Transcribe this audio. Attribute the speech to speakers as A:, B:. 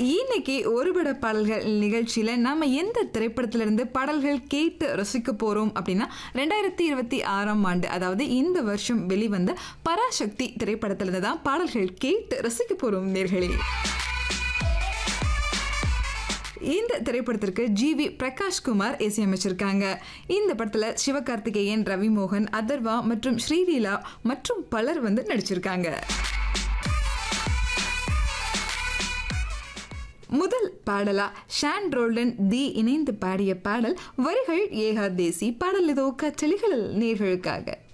A: இன்னைக்கு ஒருபட பாடல்கள் நிகழ்ச்சியில் நம்ம எந்த திரைப்படத்திலிருந்து பாடல்கள் கேட்டு ரசிக்க போகிறோம் அப்படின்னா ரெண்டாயிரத்தி இருபத்தி ஆறாம் ஆண்டு அதாவது இந்த வருஷம் வெளிவந்த பராசக்தி திரைப்படத்திலிருந்து தான் பாடல்கள் கேட்டு ரசிக்க போகிறோம் நேர்களே இந்த திரைப்படத்திற்கு ஜி வி பிரகாஷ்குமார் இசையமைச்சிருக்காங்க இந்த படத்தில் சிவகார்த்திகேயன் ரவிமோகன் அதர்வா மற்றும் ஸ்ரீலீலா மற்றும் பலர் வந்து நடிச்சிருக்காங்க முதல் பாடலா ஷான் ரோல்டன் தி இணைந்து பாடிய பாடல் வரிகள் ஏகா தேசி பாடல் இதோ கச்சலிகளில் நேர்களுக்காக